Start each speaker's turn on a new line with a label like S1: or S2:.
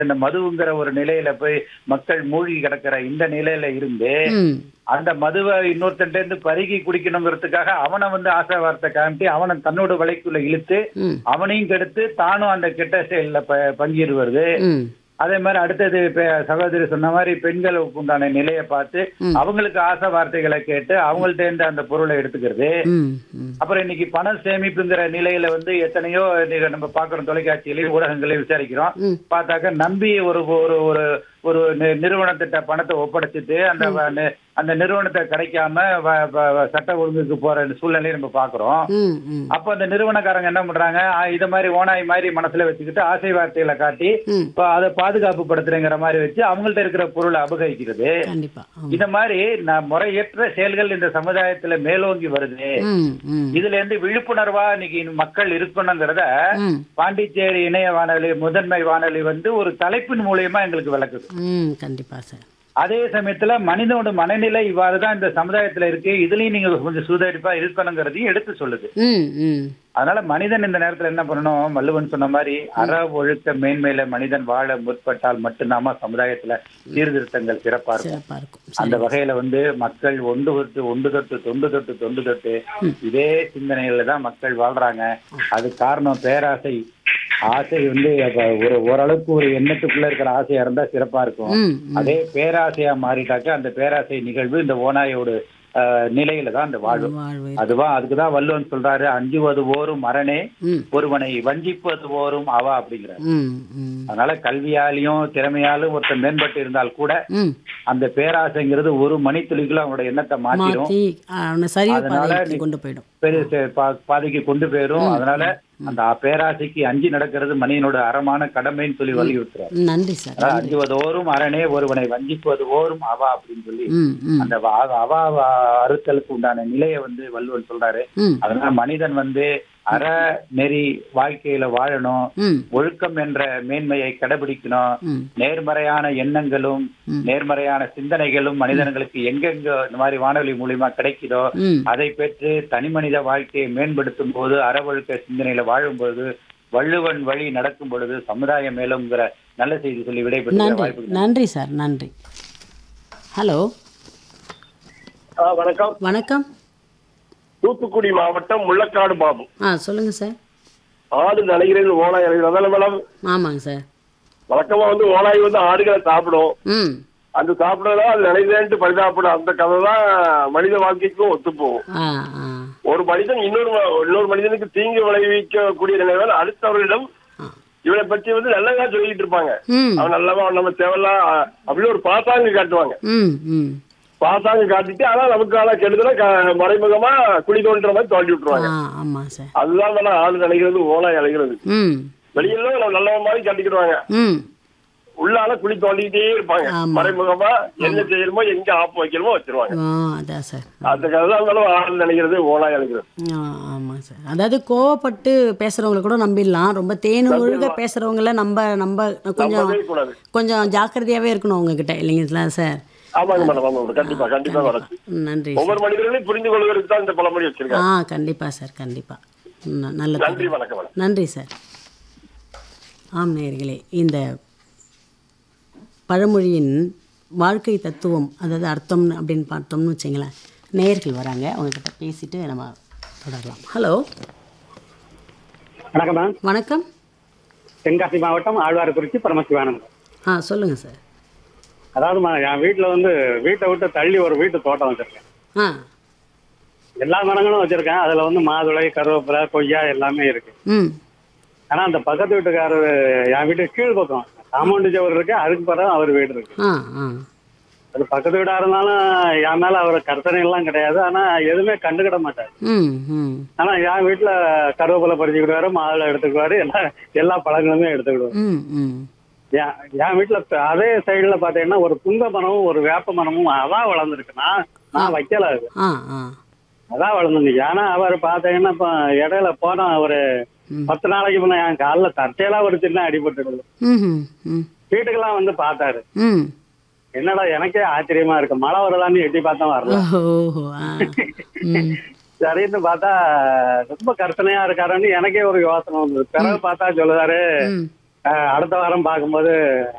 S1: இந்த மதுங்கிற ஒரு நிலையில போய் மக்கள் மூழ்கி கிடக்கிற இந்த நிலையில இருந்து
S2: ம்
S1: அந்த மதுவை இன்னொருத்தன்ட்ட இருந்து பருகி குடிக்கணுங்கிறதுக்காக அவனை வந்து ஆசை வார்த்தை காமிட்டு அவனை தன்னோட வலைக்குள்ள இழுத்து
S2: ம்
S1: அவனையும் கெடுத்து தானும் அந்த கெட்ட செயல்ல ப- பங்கேறுவது
S2: ம்
S1: அதே மாதிரி அடுத்தது பெ- சகோதரி சொன்ன மாதிரி பெண்களுக்கு உண்டான நிலையை பார்த்து
S2: ம்.
S1: அவங்களுக்கு ஆசை வார்த்தைகளை கேட்டு அவங்கள்ட்ட இருந்து அந்த பொருளை எடுத்துக்கிறது
S2: ம் ம்
S1: அப்புறம் இன்னைக்கு பண சேமிப்புங்கிற நிலையில வந்து எத்தனையோ இன்னைக்கு நம்ம பாக்குறோம் தொலைக்காட்சியிலையும் ஊடகங்களையும் விசாரிக்கிறோம்
S2: ம்
S1: பார்த்தாக்க நம்பி ஒரு ஒரு ஒரு ஒரு நி- நிறுவனத்திட்ட பணத்தை ஒப்படைச்சிட்டு அந்த வ- நி- அந்த நிறுவனத்தை கிடைக்காம வ- வ- வ- சட்ட ஒழுங்குக்கு போற சூழ்நிலையை நம்ம பாக்குறோம்
S2: ம் ம்
S1: அப்ப அந்த நிறுவனக்காரங்க என்ன பண்றாங்க ஆ, இத மாதிரி ஓனாய் மாதிரி மனசுல வச்சுக்கிட்டு ஆசை வார்த்தைகளை காட்டி
S2: ம்
S1: இப்ப அதை பாதுகாப்பு படுத்துறேங்கிற மாதிரி வச்சு அவங்கள்ட்ட இருக்கிற பொருளை அபகரிக்கிறது
S2: கண்டிப்பா ஆமா.
S1: இந்த மாதிரி நான் முறையற்ற செயல்கள் இந்த சமுதாயத்துல மேலோங்கி வருது
S2: ம் ம்
S1: இதுல இருந்து விழிப்புணர்வா இன்னைக்கு மக்கள் இருக்கணுங்கிறத
S2: ம்
S1: பாண்டிச்சேரி இணைய வானொலி முதன்மை வானொலி வந்து ஒரு தலைப்பின் மூலியமா எங்களுக்கு விளக்குது
S2: ம் கண்டிப்பா சார்
S1: அதே சமயத்துல மனிதனோட மனநிலை இவ்வாறு தான் இந்த சமுதாயத்துல இருக்கு இதுலயும் நீங்க கொஞ்சம் சுதாரிப்பா இருக்கணுங்கிறதையும் எடுத்து சொல்லுது
S2: ம் ம்
S1: அதனால மனிதன் இந்த நேரத்துல என்ன பண்ணணும் வள்ளுவன் சொன்ன மாதிரி அற ஒழுக்க மேன்மையில மனிதன் வாழ முற்பட்டால் மட்டும்தாமா சமுதாயத்துல சீர்திருத்தங்கள் சிறப்பா இருக்கும்
S2: சிறப்பா இருக்கும்
S1: அந்த
S2: சரி
S1: வகையில வந்து மக்கள் ஒன்று தொட்டு ஒன்று தொட்டு தொண்டு தொட்டு தொண்டு தொட்டு இதே சிந்தனையில தான் மக்கள் வாழ்றாங்க அது காரணம் பேராசை ஆசை வந்து அப்ப ஒரு ஓரளவுக்கு ஒரு எண்ணத்துக்குள்ள இருக்கிற ஆசையா இருந்தா சிறப்பா இருக்கும்
S2: ம் ம்
S1: அதே பேராசையா மாறிட்டாக்க அந்த பேராசை நிகழ்வு இந்த ஓநாயோட ஆஹ், நிலையில தான் அந்த வாழும்
S2: வாழ்வு
S1: அதுவா அதுக்குதான் வள்ளுவன் சொல்றாரு அஞ்சுவது ஓரும் மரணே
S2: ம்
S1: ஒருவனை வஞ்சிப்பது ஓரும் அவா அப்படிங்கிறார்
S2: ம் ம்
S1: அதனால கல்வியாலையும் திறமையாலும் ஒருத்தன் மேம்பட்டு இருந்தால் கூட
S2: ம்
S1: அந்த பேராசைங்கிறது ஒரு மணித்துளிக்குள்ள அவனோட எண்ணத்தை மாத்திரும்
S2: மாற்றி அவனை சரிவு
S1: அதனால
S2: பாதைக்கு
S1: நீ-
S2: கொண்டு போயிடும்
S1: பெரிய சே- பா- பாதைக்கு கொண்டு போயிரும் அதனால அந்த பேராசைக்கு அஞ்சு நடக்கிறது மனிதனோட அறமான கடமைன்னு சொல்லி வலியுறுத்துறாரு
S2: நன்றி சார்
S1: அதாவது அஞ்சுவதோறும் அரணே ஒருவனை வஞ்சிப்பது ஓரும் அவா அப்படின்னு சொல்லி
S2: ம் ம்
S1: அந்த வா- அவா வா- அறுத்தலுக்கு உண்டான நிலையை வந்து வள்ளுவன் சொல்றாரு
S2: ம்
S1: அதனால மனிதன் வந்து அற நெறி வாழ்க்கையில வாழணும்
S2: ம்
S1: ஒழுக்கம் என்ற மேன்மையை கடைபிடிக்கணும்
S2: ம்
S1: நேர்மறையான எண்ணங்களும்
S2: ம்.
S1: நேர்மறையான சிந்தனைகளும் மனிதர்களுக்கு எங்கெங்க இந்த மாதிரி வானொலி மூலியமா கிடைக்குதோ
S2: ம்
S1: அதை பெற்று தனிமனித வாழ்க்கையை மேம்படுத்தும் போது அறவொழுக்க சிந்தனையில வாழும்போது வள்ளுவன் வழி நடக்கும் பொழுது சமுதாயம் மேலும்ங்கிற நல்ல செய்தி சொல்லி விடைபெற்ற
S2: நன்றி
S1: வாய்ப்பு
S2: நன்றி சார் நன்றி ஹலோ
S3: ஆ, வணக்கம்
S2: வணக்கம்
S3: தூத்துக்குடி மாவட்டம் முள்ளக்காடு பாபு
S2: ஆ சொல்லுங்கள் சார்
S3: ஆடு நலைகிறது ஓனாய் அலைகிறது அதான மேடம்
S2: ஆமாங்க சார்
S3: வழக்கமா வந்து ஓனாய் வந்து ஆடுகளை சாப்பிடும்
S2: ம்
S3: அந்த சாப்பிடறதா அது நினைதேன்ட்டு பரிதாபப்படும் அந்த கதை தான் மனித வாழ்க்கைக்கும் ஒத்து போகும்
S2: ஆ ஆ
S3: ஒரு மனிதன் இன்னொரு ம- இன்னொரு மனிதனுக்கு தீங்கு விளைவிக்கக்கூடிய நிலைகள் அடுத்தவர்களிடம்
S2: ஆ.
S3: இவனை பற்றி வந்து நல்லதா சொல்லிட்டு இருப்பாங்க
S2: ம்
S3: அவன் நல்லவன் அவன் நம்ம தேவையில்லாம் அப்படின்னு ஒரு பாசாங்கு காட்டுவாங்க
S2: ம் ம்
S3: பாசாங்கு காட்டிட்டு ஆனா நமக்கு ஆனா கெடுதல க- மறைமுகமா குழி தோன்ற மாதிரி தோண்டி விட்டுருவாங்க
S2: ஆ ஆமாம் சார்
S3: அதுதான் வேணா ஆடு நினைக்கிறது ஓனாய் அலைகிறது
S2: ம்
S3: வெளியில நம்ம நல்லவன் மாதிரி கட்டிக்கிடுவாங்க
S2: ம்
S3: உள்ளால குழி தோண்டிக்கிட்டே இருப்பாங்க
S2: ஆமா.
S3: மறைமுகமா என்ன செய்யணுமோ எங்க ஆப்பு வைக்கணுமோ வச்சிருவாங்க
S2: ஆ அதான் சார்
S3: அந்த கதை தான் மேடம் ஆடு நினைக்கிறது ஓனாய் அலைகிறது
S2: ஆ ஆமாம் சார் அதாவது கோவப்பட்டு பேசுகிறவங்கள கூட நம்பிடலாம் ரொம்ப தேனு ஒழுக பேசுகிறவங்கள நம்ம நம்ம கொஞ்சம்
S3: நம்பவே கூடாது
S2: கொஞ்சம் ஜாக்கிரதையாகவே இருக்கணும் உங்ககிட்ட இல்லைங்களா சார்
S3: ஆமாங்க மேடம் ஆமாங்க கண்டிப்பா கண்டிப்பா மேடம்
S2: நன்றி
S3: ஒவ்வொரு மனிதர்களையும் புரிந்து கொள்வதற்கு தான் இந்த பழமொழி
S2: ஆ
S3: வச்சிருக்காங்க
S2: கண்டிப்பாக சார் கண்டிப்பாக நல்ல
S3: நன்றி வணக்கம் மேடம்
S2: நன்றி சார் ஆம் நேயர்களே இந்த பழமொழியின் வாழ்க்கை தத்துவம் அதாவது அர்த்தம் அப்படின்னு பார்த்தோம்னு வச்சுங்களேன் நேயர்கள் வராங்க அவங்கக்கிட்ட பேசிட்டு நம்ம தொடரலாம் ஹலோ
S4: வணக்கம் மேம்
S2: வணக்கம்
S4: தென்காசி மாவட்டம் ஆழ்வார்குறிச்சி பரமசிவானந்த்
S2: ஆ சொல்லுங்கள் சார்
S4: அதாவதுமா என் வீட்டில் வந்து வீட்டை விட்டு தள்ளி ஒரு வீட்டு தோட்டம் வச்சிருக்கேன்
S2: ஆ
S4: எல்லா மரங்களும் வச்சிருக்கேன் அதுல வந்து மாதுளை கருவேப்பிலை கொய்யா எல்லாமே இருக்கு
S2: ம்
S4: ஆனா அந்த பக்கத்து வீட்டுக்காரர் என் வீட்டு கீழ் பக்கம் காம்பவுண்டு ஜவர் இருக்கு அதுக்கு பிறகு அவர் வீடு இருக்கு
S2: ஆ ஆ
S4: அது பக்கத்து வீடா இருந்தாலும் என் மேல அவர் கர்த்தனை எல்லாம் கிடையாது ஆனா எதுவுமே கண்டுக்கிட மாட்டார்
S2: ம் ம்
S4: ஆனா என் வீட்டுல கருவேப்பிலை பறிச்சுக்கிடுவாரு மாதுளை எடுத்துக்குவாரு எல்லா எல்லா பழங்களுமே எடுத்துக்கிடுவாரு
S2: ம் ம்
S4: என் என் வீட்டுல இப்ப அதே சைடுல பாத்தீங்கன்னா ஒரு புங்க மரமும் ஒரு வேப்ப மரமும் அதான் வளர்ந்துருக்கு நான் நான் வைக்கல அது
S2: ஆ ஆ
S4: அதான் வளர்ந்துருக்கு ஆனா அவர் பாத்தீங்கன்னா இப்ப இடையில போனா ஒரு
S2: ம்.
S4: பத்து நாளைக்கு முன்ன என் காலில் தற்செயலா ஒரு சின்ன அடிபட்டுடுது
S2: ம் ம் ம்
S4: வீட்டுக்கெல்லாம் வந்து பார்த்தாரு
S2: ம்
S4: என்னடா எனக்கே ஆச்சரியமா இருக்கு மழை வரலான்னு எட்டி பார்த்தா வரல
S2: ஓஹோ ஆ ம்
S4: சரின்னு பார்த்தா ரொம்ப கற்பனையா இருக்காருன்னு எனக்கே ஒரு யோசனை வந்தது பிறகு பார்த்தா சொல்லுதாரு
S2: ம்
S4: அஹ், அடுத்த வாரம் பார்க்கும்போது